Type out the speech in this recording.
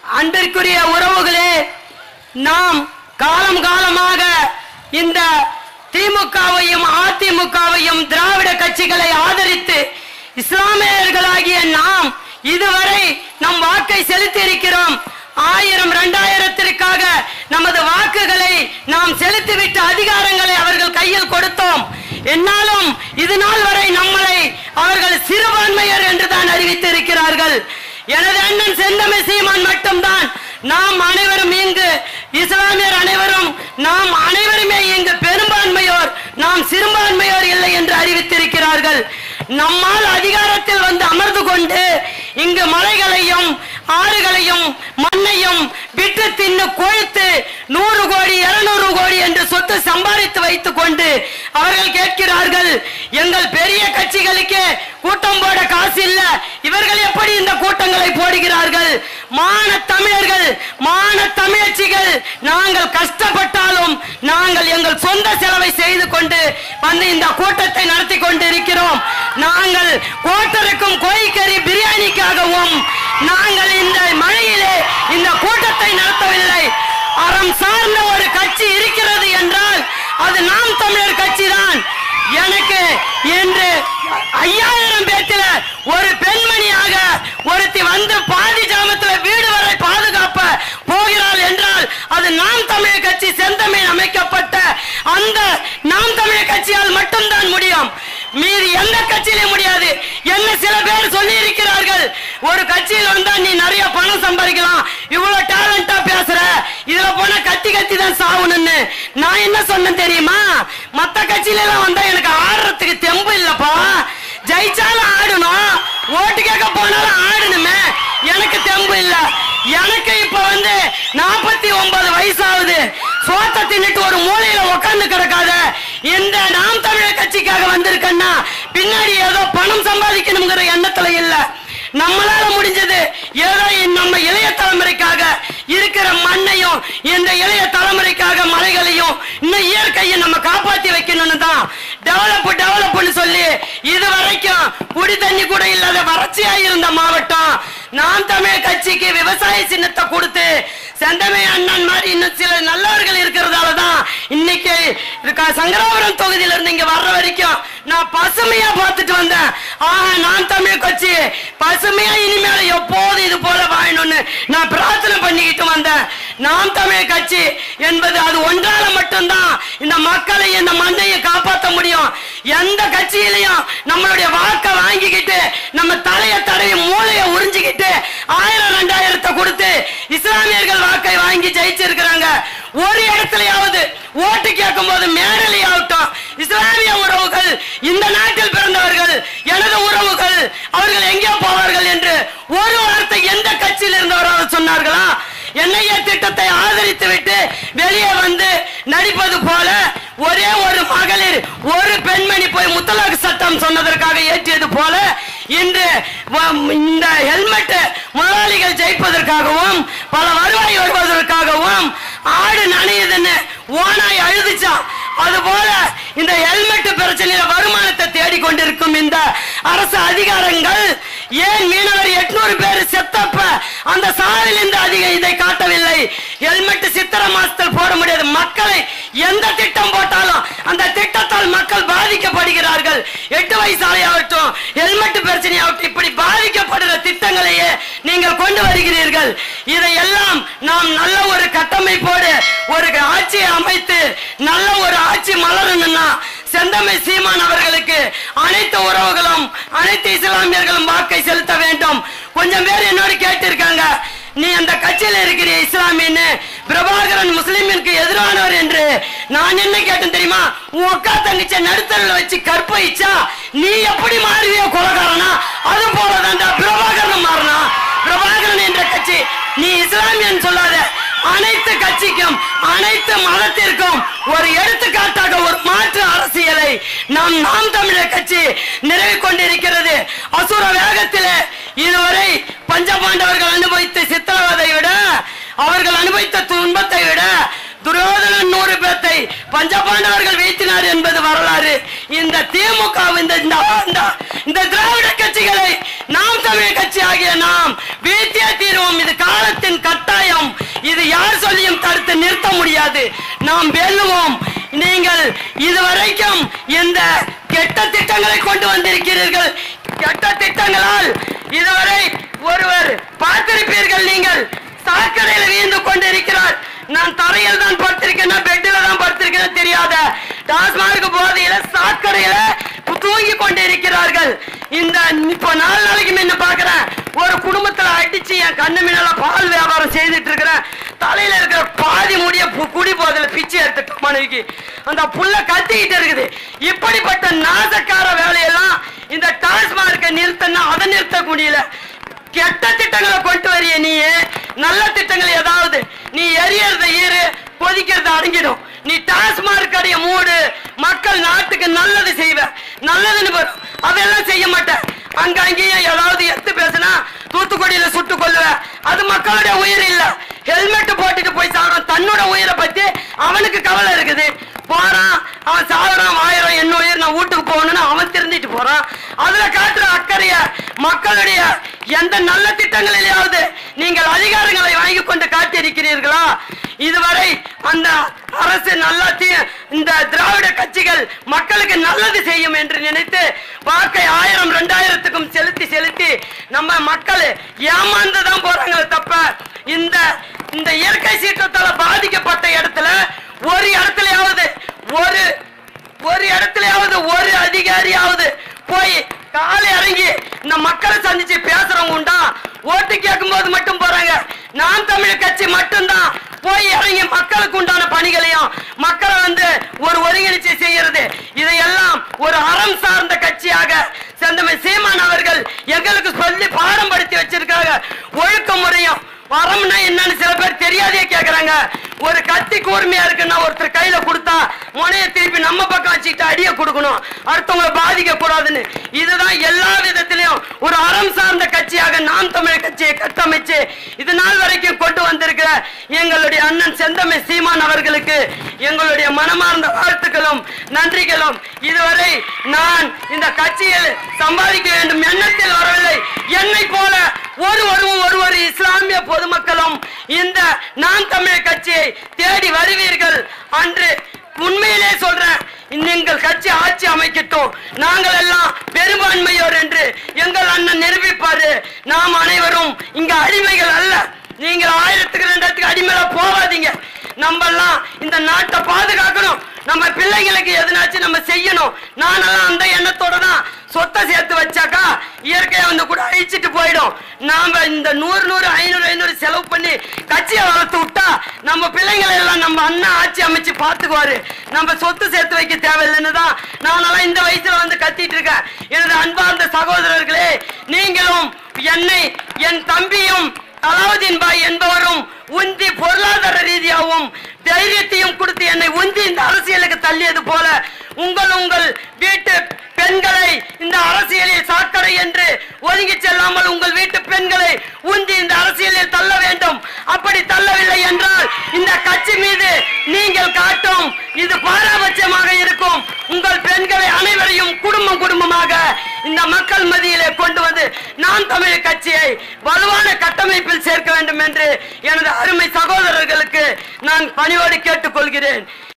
அன்பிற்குரிய உறவுகளே நாம் காலம் காலமாக இந்த திமுகவையும் அதிமுகவையும் திராவிட கட்சிகளை ஆதரித்து இஸ்லாமியர்களாகிய நாம் இதுவரை நம் வாக்கை செலுத்தி இருக்கிறோம் ஆயிரம் இரண்டாயிரத்திற்காக நமது வாக்குகளை நாம் செலுத்திவிட்ட அதிகாரங்களை அவர்கள் கையில் கொடுத்தோம் என்னாலும் இது நாள் வரை நம்மளை அவர்கள் சிறுபான்மையர் என்றுதான் அறிவித்திருக்கிறார்கள் எனது அண்ணன் செந்தமிழ் சீமான் மட்டும்தான் நாம் அனைவரும் இங்கு இஸ்லாமியர் அனைவரும் நாம் அனைவருமே இங்கு பெரும்பான்மையோர் நாம் சிறுபான்மையோர் இல்லை என்று அறிவித்திருக்கிறார்கள் நம்மால் அதிகாரத்தில் வந்து அமர்ந்து கொண்டு இங்கு மலைகளையும் ஆறுகளையும் மண்ணையும் விட்டு தின்னு கொழுத்து நூறு கோடி இருநூறு கோடி என்று சொத்து சம்பாதித்து வைத்துக் கொண்டு அவர்கள் கேட்கிறார்கள் எங்கள் பெரிய கட்சிகளுக்கு கூட்டம் போட காசு இல்ல இவர்கள் எப்படி இந்த கூட்டங்களை போடுகிறார்கள் மான தமிழர்கள் மான தமிழச்சிகள் நாங்கள் கஷ்டப்பட்டாலும் நாங்கள் எங்கள் சொந்த செலவை செய்து கொண்டு வந்து இந்த கூட்டத்தை நடத்தி கொண்டு இருக்கிறோம் நாங்கள் கோட்டருக்கும் கோழிக்கறி பிரியாணிக்காகவும் நாங்கள் இந்த மழையிலே இந்த கூட்டத்தை நடத்தவில்லை அறம் சார்ந்த ஒரு கட்சி இருக்கிறது என்றால் அது நாம் தமிழர் கட்சி தான் எனக்கு இன்று ஐயாயிரம் பேத்துல ஒரு பெண்மணியாக ஒருத்தி வந்து பாதி ஜாமத்துல வீடு வரை பாதுகாப்ப போகிறாள் என்றால் அது நாம் தமிழர் கட்சி செந்தமிழ் அமைக்கப்பட்ட அந்த நாம் தமிழர் கட்சியால் மட்டும்தான் முடியும் மீதி எந்த கட்சியிலும் முடியாது என்ன சில பேர் சொல்லி இருக்கிறார்கள் ஒரு கட்சியில் வந்தா நீ நிறைய பணம் சம்பாதிக்கலாம் இவ்வளவு டேலண்டா பேசுற இதுல போனா கத்தி கத்தி தான் சாவணும்னு நான் என்ன சொன்னேன் தெரியுமா மத்த கட்சியில எல்லாம் வந்தா எனக்கு ஆடுறதுக்கு தெம்பு இல்லப்பா ஜெயிச்சாலும் ஆடணும் ஓட்டு கேட்க போனாலும் ஆடணுமே எனக்கு தெம்பு இல்ல எனக்கு இப்ப வந்து நாற்பத்தி ஒன்பது வயசாகுது சோத்த தின்னுட்டு ஒரு மூலையில உட்கார்ந்து கிடக்காத இந்த நாம் தமிழர் கட்சிக்காக வந்திருக்கேன்னா பின்னாடி ஏதோ பணம் சம்பாதிக்கணுங்கிற எண்ணத்துல இல்ல நம்மளால முடிஞ்சது ஏதோ நம்ம இளைய தலைமுறைக்காக இருக்கிற மண்ணையும் இந்த இளைய தலைமுறைக்காக மலைகளையும் இன்னும் இயற்கையை நம்ம காப்பாத்தி வைக்கணும்னு தான் டெவலப் டெவலப்னு சொல்லி இது வரைக்கும் குடி தண்ணி கூட இல்லாத வறட்சியா இருந்த மாவட்டம் நாம் தமிழ் கட்சிக்கு விவசாய சின்னத்தை கொடுத்து செந்தமை அண்ணன் மாதிரி இன்னும் சில நல்லவர்கள் இருக்கிறதால தான் இன்னைக்கு இருக்க சங்கராபுரம் தொகுதியில இருந்து இங்க வர்ற வரைக்கும் நான் பசுமையா பார்த்துட்டு வந்தேன் ஆஹா நான் தமிழ் கட்சி பசுமையா இனிமேல எப்போதும் இது போல வாழணும்னு நான் பிரார்த்தனை பண்ணிக்கிட்டு வந்தேன் நாம் தமிழ் கட்சி என்பது அது ஒன்றால மட்டும்தான் இந்த மக்களை இந்த மண்ணையை காப்பாற்ற முடியும் எந்த கட்சியிலையும் நம்மளுடைய வாக்கை வாங்கிக்கிட்டு நம்ம தலைய தடவி மூளைய உறிஞ்சிக்கிட்டு ஆயிரம் ரெண்டாயிரத்தை கொடுத்து இஸ்லாமியர்கள் வாக்கை வாங்கி ஜெயிச்சிருக்கிறாங்க ஒரு இடத்துலயாவது ஓட்டு கேட்கும் போது மேடலி ஆகட்டும் இஸ்லாமிய உறவுகள் இந்த நாட்டில் பிறந்தவர்கள் எனது உறவுகள் அவர்கள் எங்கே போவார்கள் என்று ஒரு வார்த்தை எந்த கட்சியில் இருந்தவராவது சொன்னார்களா என்ஐஏ திட்டத்தை ஆதரித்து விட்டு வெளியே வந்து நடிப்பது போல ஒரே ஒரு மகளிர் ஒரு பெண்மணி போய் முத்தலாக் சட்டம் சொன்னதற்காக ஏற்றியது போல இன்று வ- இந்த ஹெல்மெட் முதலாளிகள் ஜெயிப்பதற்காகவும் பல வருவாய் வருவதற்காகவும் ஆடு நனையுதுன்னு ஓனாய் அழுதுச்சான் அதுபோல இந்த ஹெல்மெட் பிரச்சனையில வருமானத்தை தேடிக்கொண்டிருக்கும் இந்த அரசு அதிகாரங்கள் ஏன் மீனவர் எட்நூறு பேர் செத்தப்ப அந்த சாலையில் இந்த அதிக இதை காட்டவில்லை ஹெல்மெட் சித்திரை மாசத்தில் போட முடியாது மக்களை எந்த திட்டம் போட்டாலும் அந்த திட்டத்தால் மக்கள் பாதிக்கப்படுகிறார்கள் எட்டு வயசாலை ஆகட்டும் ஹெல்மெட் பிரச்சனை ஆகட்டும் இப்படி பாதிக்கப்படுகிற திட்டங்களையே நீங்கள் கொண்டு வருகிறீர்கள் இதையெல்லாம் நாம் நல்ல ஒரு கட்டமைப்போடு ஒரு ஆட்சியை அமைத்து நல்ல ஒரு ஆட்சி மலரணும்னா செந்தமை சீமான் அவர்களுக்கு அனைத்து உறவுகளும் அனைத்து இஸ்லாமியர்களும் வாக்கை செலுத்த வேண்டும் கொஞ்சம் பேர் என்னோட கேட்டிருக்காங்க நீ அந்த கட்சியில இருக்கிற இஸ்லாமியன்னு பிரபாகரன் முஸ்லிமிற்கு எதிரானவர் என்று நான் என்ன கேட்டேன் தெரியுமா உன் அக்கா தங்கச்ச நடுத்தரில் வச்சு கற்பழிச்சா நீ எப்படி மாறுவியோ கொலகாரனா அது போலதான்டா பிரபாகரன் மாறினா பிரபாகரன் என்ற கட்சி நீ இஸ்லாமியன் சொல்லாத அனைத்து கட்சிக்கும் அனைத்து மதத்திற்கும் ஒரு எடுத்துக்காட்டாக ஒரு மாற்று அரசியலை நாம் நாம் தமிழர் கட்சி நிறைவு கொண்டிருக்கிறது அசுர வேகத்திலே இதுவரை பஞ்சபாண்டவர்கள் அனுபவித்த சித்திரவதை விட அவர்கள் அனுபவித்த துன்பத்தை விட துரியோதனன் நூறு பேத்தை பஞ்சபாண்டவர்கள் வீழ்த்தினார் என்பது வரலாறு இந்த திமுக இந்த இந்த- இந்த- இந்த திராவிட கட்சிகளை நாம் தமிழ் கட்சி ஆகிய நாம் வீழ ஜெயித்தே தீருவோம் இது காலத்தின் கட்டாயம் இது யார் சொல்லியும் தடுத்து நிறுத்த முடியாது நாம் வெல்லுவோம் நீங்கள் இதுவரைக்கும் இந்த கெட்ட திட்டங்களை கொண்டு வந்திருக்கிறீர்கள் கெட்ட திட்டங்களால் இதுவரை ஒருவர் பார்த்திருப்பீர்கள் நீங்கள் சாக்கடையில் வீழ்ந்து கொண்டிருக்கிறார் நான் தரையில் தான் படுத்திருக்கேன் பெட்டில் தான் படுத்திருக்கேன் தெரியாத டாஸ்மார்க் போதையில சாக்கடையில தூங்கி கொண்டிருக்கிறார்கள் இந்த இப்போ நாலு நாளைக்கு முன்ன பாக்குறேன் ஒரு குடும்பத்துல அடிச்சு என் கண்ணு முன்னால பால் வியாபாரம் செய்துட்டு இருக்கிறேன் தலையில இருக்கிற பாதி முடிய பு- குடி போதில பிச்சை எடுத்துட்டு மனைவிக்கு அந்த புள்ள கத்திக்கிட்டு இருக்குது இப்படிப்பட்ட நாசக்கார வேலையெல்லாம் இந்த டாஸ்மார்க்கை நிறுத்தனா அதை நிறுத்த முடியல கெட்ட திட்டங்களை கொண்டு வரிய நீ நல்ல திட்டங்கள் ஏதாவது நீ எரியறத ஈரு கொதிக்கிறத அடங்கிடும் நீ டாஸ்மார்க் கடைய மூடு மக்கள் நாட்டுக்கு நல்லது செய்வ நல்லதுன்னு வரும் அதெல்லாம் செய்ய மாட்டேன் அங்க அங்கேயும் ஏதாவது எடுத்து பேசினா தூத்துக்குடியில சுட்டு கொள்ளுவ அது மக்களுடைய உயிர் இல்ல ஹெல்மெட் போட்டுட்டு போய் சாகிறான் தன்னோட உயிரை பத்தி அவனுக்கு கவலை இருக்குது போறான் அவன் சாகுறான் ஆயிரம் என்ன உயிர் நான் வீட்டுக்கு போகணும்னு அவன் திருந்திட்டு போறான் அதுல காட்டுற அக்கறைய மக்களுடைய எந்த நல்ல திட்டங்களிலேயாவது நீங்கள் அதிகாரங்களை வாங்கி கொண்டு காட்டியிருக்கிறீர்களா இதுவரை அந்த அரசு நல்லா தி- இந்த திராவிட கட்சிகள் மக்களுக்கு நல்லது செய்யும் என்று நினைத்து வாக்கை ஆயிரம் ரெண்டாயிரத்துக்கும் செலுத்தி செலுத்தி நம்ம மக்கள் ஏமாந்து தான் போறாங்களே தப்ப இந்த இந்த இயற்கை சீற்றத்தால பாதிக்கப்பட்ட இடத்துல ஒரு இடத்துலயாவது ஒரு ஒரு இடத்துலயாவது ஒரு அதிகாரியாவது போய் காலை இறங்கி இந்த மக்களை சந்திச்சு பேசுறவங்க உண்டா ஓட்டு கேட்கும் போது மட்டும் போறாங்க நான் தமிழ் கட்சி மட்டும்தான் போய் இறங்கி மக்களுக்கு உண்டான பணிகளையும் மக்களை வந்து ஒரு ஒருங்கிணைச்சு செய்யறது இதையெல்லாம் ஒரு அறம் சார்ந்த கட்சியாக செந்தமை சீமான் அவர்கள் எங்களுக்கு சொல்லி பாடம் படுத்தி வச்சிருக்காங்க ஒழுக்க முறையும் வரம்னா என்னன்னு சில பேர் தெரியாதே கேக்குறாங்க ஒரு கத்தி கூர்மையா இருக்குன்னா ஒருத்தர் கையில கொடுத்தா முனைய திருப்பி நம்ம பக்கம் வச்சுக்கிட்டு அடிய கொடுக்கணும் அடுத்தவங்களை பாதிக்க கூடாதுன்னு இதுதான் எல்லா விதத்திலையும் ஒரு அறம் சார்ந்த கட்சியாக நாம் தமிழ் கட்சியை கட்டமைச்சு இது நாள் வரைக்கும் கொண்டு வந்திருக்கிற எங்களுடைய அண்ணன் செந்தமை சீமான் அவர்களுக்கு எங்களுடைய மனமார்ந்த வாழ்த்துக்களும் நன்றிகளும் இதுவரை நான் இந்த கட்சியில் சம்பாதிக்க வேண்டும் எண்ணத்தில் வரவில்லை என்னை போல ஒரு ஒருவரும் ஒரு ஒரு இஸ்லாமிய பொதுமக்களும் இந்த நான் தமிழ் கட்சியை தேடி வருவீர்கள் அன்று உண்மையிலே சொல்றேன் நீங்கள் கட்சி ஆட்சி அமைக்கட்டும் நாங்கள் எல்லாம் பெரும்பான்மையோர் என்று எங்கள் அண்ணன் நிரூபிப்பாரு நாம் அனைவரும் இங்க அடிமைகள் அல்ல நீங்கள் ஆயிரத்துக்கு ரெண்டாயிரத்துக்கு அடிமையில போகாதீங்க நம்ம எல்லாம் இந்த நாட்டை பாதுகாக்கணும் நம்ம பிள்ளைங்களுக்கு எதுனாச்சும் நம்ம செய்யணும் நானெல்லாம் அந்த எண்ணத்தோட தான் சொத்தை சேர்த்து வச்சாக்கா இயற்கையை வந்து கூட அழிச்சிட்டு போயிடும் நாம இந்த நூறு நூறு ஐநூறு ஐநூறு செலவு பண்ணி கட்சியை வளர்த்து விட்டா நம்ம பிள்ளைங்களை எல்லாம் நம்ம அண்ணன் ஆட்சி அமைச்சு பார்த்துக்குவாரு நம்ம சொத்து சேர்த்து வைக்க தேவையில்லைன்னு தான் நானெல்லாம் இந்த வயசுல வந்து கத்திட்டு இருக்கேன் எனது அன்பார்ந்த சகோதரர்களே நீங்களும் என்னை என் தம்பியும் அலாவுதீன் பாய் என்பவரும் உந்தி பொருளாதார ரீதியாகவும் தைரியத்தையும் கொடுத்து என்னை உந்தி இந்த அரசியலுக்கு தள்ளியது போல உங்கள் உங்கள் வீட்டு பெண்களை இந்த அரசியலில் சாக்கடை என்று ஒதுங்கி செல்லாமல் உங்கள் வீட்டு பெண்களை உந்தி இந்த அரசியலில் தள்ள வேண்டும் அப்படி தள்ளவில்லை என்றால் இந்த கட்சி மீது நீங்கள் காட்டும் இது பாராபட்சமாக இருக்கும் உங்கள் பெண்களை அனைவரையும் குடும்பம் குடும்பமாக இந்த மக்கள் மத்தியிலே கொண்டு வந்து நான் தமிழ் கட்சியை வலுவான கட்டமைப்பில் சேர்க்க வேண்டும் என்று எனது அருமை சகோதரர்களுக்கு நான் பணிவோடு கேட்டுக்கொள்கிறேன்